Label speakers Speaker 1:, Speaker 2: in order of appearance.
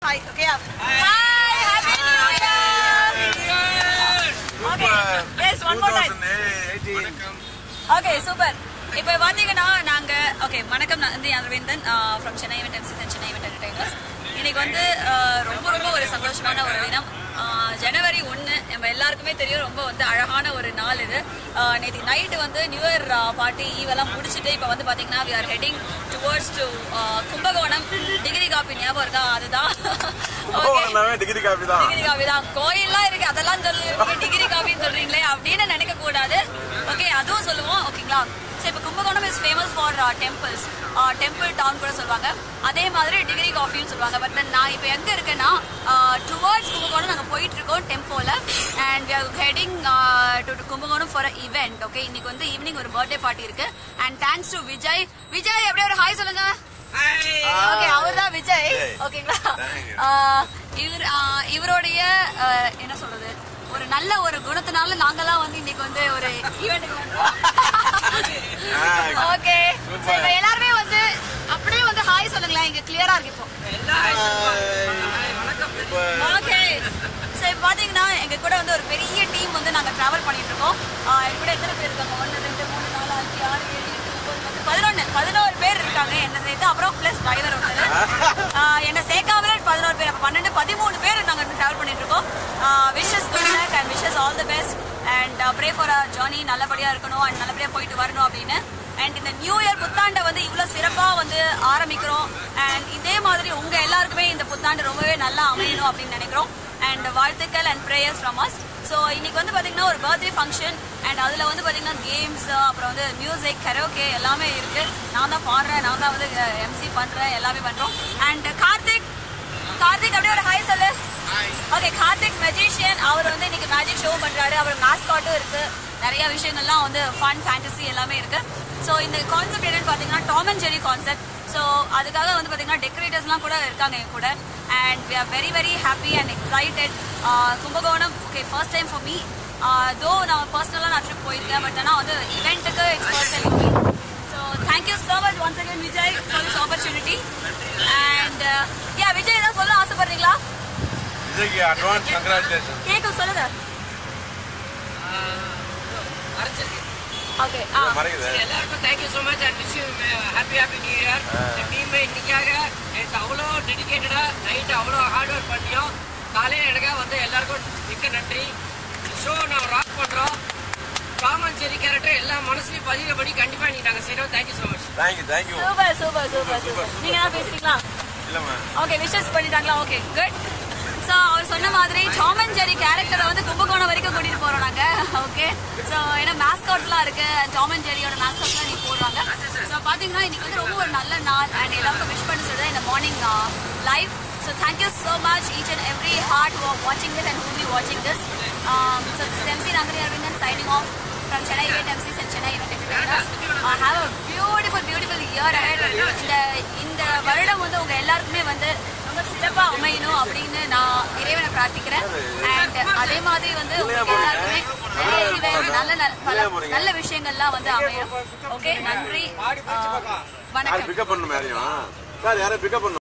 Speaker 1: Hi okay hi happy new year okay yes one more time okay super இப்போ பாத்தீங்கன்னா நாங்க ஓகே வணக்கம் நான் வந்து Aravindan from Chennai event MC Chennai event entertainers இன்னைக்கு வந்து ஆஹ், ரொம்ப ரொம்ப ஒரு சந்தோஷமான ஒரு தினம் ஆஹ், ஜனவரி ஒன்று நம்ம எல்லாருக்குமே தெரியும் ரொம்ப வந்து அழகான ஒரு நாள் இது நேற்று நைட்டு வந்து நியூ இயர் பார்ட்டி ஈவெல்லாம் முடிச்சுட்டு இப்போ வந்து பாத்தீங்கன்னா we are heading towards to Kumbakonam degree coffee ஞாபகம் இருக்கா அதுதான் ஓகே
Speaker 2: டிகிரி காபி தான்
Speaker 1: டிகிரி காபி தான் கோயில்லாம் இருக்கு அதெல்லாம் சொல்லுவீங்க டிகிரி காபின்னு சொல்றீங்களே அப்படின்னு நினைக்க கூடாது ஓகே அதுவும் சொல்லுவோம் ஓகேங்களா சரி இப்போ Kumbakonam is famous for temples temple town கூட சொல்லுவாங்க அதே மாதிரி டிகிரி காஃபின்னு சொல்லுவாங்க பட் நான் இப்போ எங்க இருக்கேன்னா டுவர்ட்ஸ் கும்பகோணம் நாங்கள் போயிட்டு இருக்கோம் டெம்போல and we are heading to Kumbakonam for event okay இன்னைக்கு வந்து ஈவினிங் ஒரு பர்த்டே பார்ட்டி இருக்கு and thanks to Vijay Vijay அப்படியே ஒரு ஹாய் சொல்லுங்க ஓகே அவர்தான் விஜய் ஓகேங்களா ஆஹ் இவர் ஆஹ் இவருடைய ஆஹ் என்ன சொல்றது ஒரு நல்ல ஒரு குணத்தினால நாங்கெல்லாம் வந்து இன்னைக்கு வந்து ஒரு ஈவெண்ட்டுக்கு வந்தோம் ஓகே இப்ப எல்லாருமே வந்து அப்படியே வந்து ஹாய் சொல்லுங்களேன் இங்க கிளியரா இருக்கு இப்போ ஓகே சரி பாத்தீங்கன்னா எங்க கூட வந்து ஒரு பெரிய டீம் வந்து நாங்க டிராவல் பண்ணிட்டு இருக்கோம் ஆஹ் எங்க கூட எத்தனை பேர் இருக்காங்க ஒன்னு ரெண்டு மூணு நாலு அஞ்சு ஆறு ஏழு எட்டு ஒன்பது பத்து பதினொன்னு பதினோரு பேர் இருக்காங்க என்ன சேர்த்து அப்புறம் பிளஸ் டிரைவர் ஒருத்தர் ஆஹ் என்ன சேர்க்காமலே பதினோரு பேர் அப்ப பன்னெண்டு பதிமூணு பேர் நாங்க டிராவல் பண்ணிட்டு இருக்கோம் wishes good luck and wishes all the best and pray for a journey நல்லபடியா இருக்கணும் அண்ட் நல்லபடியா போயிட்டு வரணும் அப்படின்னு அண்ட் இந்த நியூ இயர் புத்தாண்டை வந்து இவ்வளவு சிறப்பா வந்து ஆரம்பிக்கிறோம் அண்ட் இதே மாதிரி உங்க எல்லாருக்குமே இந்த புத்தாண்டு ரொம்பவே நல்லா அமையணும் அப்படின்னு நினைக்கிறோம் அண்ட் வாழ்த்துக்கள் and prayers from us so இன்னைக்கு வந்து பாத்தீங்கன்னா ஒரு பர்த்டே ஃபங்க்ஷன் அண்ட் அதுல வந்து பாத்தீங்கன்னா கேம்ஸ் அப்புறம் வந்து மியூசிக் கரோகே எல்லாமே இருக்கு நான் தான் பாடுறேன் நான் தான் வந்து எம்சி பண்றேன் எல்லாமே பண்றோம் அண்ட் கார்த்திக் கார்த்திக் அப்படியே ஒரு ஹாய் சொல்லு ஓகே கார்த்திக் மெஜிஷியன் அவர் வந்து இன்னைக்கு மேஜிக் ஷோ பண்றாரு அவர் மாஸ்காட்டும் இருக்கு நிறைய விஷயங்கள்லாம் வந்து ஃபன் ஃபேண்டசி எல்லாமே இருக்கு ஸோ இந்த கான்செப்ட் என்னன்னு பார்த்தீங்கன்னா Tom and Jerry concept so அதுக்காக வந்து பார்த்தீங்கன்னா டெக்கரேட்டர்ஸ்லாம் கூட இருக்காங்க என் கூட and we are very very happy and excited Kumbakonam okay first time for me though நான் பர்சனலாக நான் ட்ரிப் போயிருக்கேன் பட் ஆனால் வந்து இவெண்ட்டுக்கு it's first time me so thank you so much once again Vijay for this opportunity and yeah Vijay ஏதாவது சொல்ல ஆசைப்படுறீங்களா
Speaker 2: விஜய்க்கு அட்வான்ஸ் கங்க்ராச்சுலேஷன்
Speaker 1: கேட்க சொல்லுங்க ஓகே ஆ
Speaker 2: மறைக்குது
Speaker 3: எல்லாருக்கும் thank you so much and wish you happy happy new year team இன்னைக்காக எனக்கு அவ்வளோ டெடிக்கேட்டடாக நைட்டு அவ்வளோ ஹார்ட் ஒர்க் பண்ணியும் காலையில் எனக்காக வந்து எல்லாருக்கும் மிக்க நன்றி ஷோ நான் ராக் பண்ணுறோம் காமன் செரி கேரக்டர் எல்லா மனசுலையும் பதிவுபடி கண்டிப்பாக இன்னைக்கு நாங்கள் செய்கிறோம் thank you so much
Speaker 2: thank you thank you
Speaker 1: super super super super நீங்க என்ன பேசுறீங்களா
Speaker 2: இல்லைம்மா
Speaker 1: ஓகே விஷஸ் பண்ணிட்டாங்களா ஓகே குட் ஸோ அவர் சொன்ன மாதிரி டாம் அண்ட் ஜெரி கேரக்டரை வந்து கும்பகோணம் வரைக்கும் கூட்டிட்டு போறோம் நாங்க ஓகே ஸோ ஏன்னா மேஸ்காட்ஸ்லாம் இருக்கு டாம் அண்ட் ஜெரியோட மேஸ்காட்ஸ்லாம் நீ போடுவாங்க ஸோ பாத்தீங்கன்னா இன்னைக்கு வந்து ரொம்ப ஒரு நல்ல நாள் அண்ட் எல்லாருக்கும் விஷ் பண்ண சொல்றது இந்த morning live so thank you so much each and every heart who are watching this and who will be watching this. Um, so this is MC Nandri Arvindan signing off from Chennai Event MCs and Chennai Event Entertainers. Uh, have a beautiful, beautiful year ahead. இந்த இந்த வருடம் வந்து உங்க எல்லாருக்குமே வந்து ரொம்ப சிறப்பா அமையணும் அப்படின்னு நான் இறைவனை பிரார்த்திக்கிறேன் அண்ட் அதே மாதிரி வந்து உங்களுக்கு எல்லாருக்குமே நிறைய events, நல்ல நல்ல பல நல்ல விஷயங்கள்லாம் வந்து அமையும் ஓகே நன்றி Uh,
Speaker 2: யார்
Speaker 1: வணக்கம்
Speaker 2: பிக்கப் பண்ணணும் யாரையும் சார் யாரை பிக்கப் பண்ணணும்